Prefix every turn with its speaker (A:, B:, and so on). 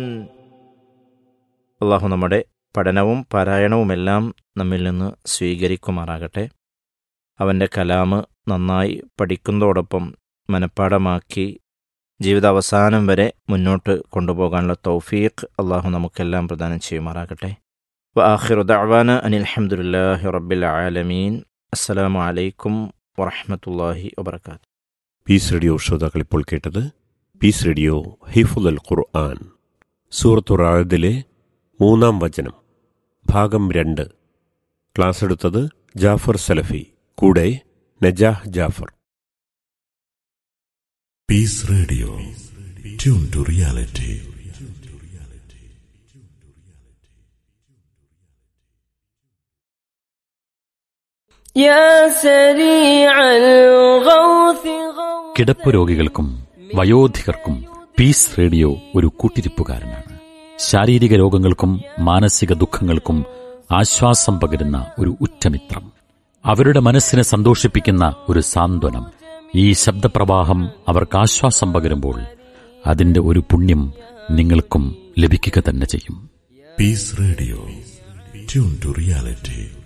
A: അള്ളാഹു നമ്മുടെ പഠനവും പാരായണവുമെല്ലാം നമ്മിൽ നിന്ന് സ്വീകരിക്കുമാറാകട്ടെ അവൻ്റെ കലാമ് നന്നായി പഠിക്കുന്നതോടൊപ്പം മനഃപ്പാടമാക്കി ജീവിതാവസാനം വരെ മുന്നോട്ട് കൊണ്ടുപോകാനുള്ള തൗഫീഖ് അള്ളാഹു നമുക്കെല്ലാം പ്രദാനം ചെയ്യുമാറാകട്ടെ വആഖിറു ദഅവാന അനിൽ ഹംദുലില്ലാഹി റബ്ബിൽ ആലമീൻ അസ്സലാമു അലൈക്കും വറഹ്മത്തുള്ളാഹി വബർക്കാത്തു
B: പീസ് റേഡിയോ ശ്രോതാക്കൾ ഇപ്പോൾ കേട്ടത് പീസ് റേഡിയോ ഹിഫുൽ അൽ ഖുർആൻ സൂറത്തുറാദിലെ മൂന്നാം വചനം ഭാഗം രണ്ട് ക്ലാസ് എടുത്തത് ജാഫർ സലഫി കൂടെ Najah Jafar
C: Peace Radio. Tune to reality.
D: يا سريع الغوث غوث
E: കിടപ്പ് രോഗികൾക്കും വയോധികർക്കും പീസ് റേഡിയോ ഒരു കൂട്ടിരിപ്പുകാരനാണ് ശാരീരിക രോഗങ്ങൾക്കും മാനസിക ദുഃഖങ്ങൾക്കും ആശ്വാസം പകരുന്ന ഒരു ഉറ്റമിത്രം അവരുടെ മനസ്സിനെ സന്തോഷിപ്പിക്കുന്ന ഒരു സാന്ത്വനം ഈ ശബ്ദപ്രവാഹം അവർക്ക് ആശ്വാസം പകരുമ്പോൾ അതിന്റെ ഒരു പുണ്യം നിങ്ങൾക്കും ലഭിക്കുക തന്നെ ചെയ്യും
C: Peace Radio. Tune to reality.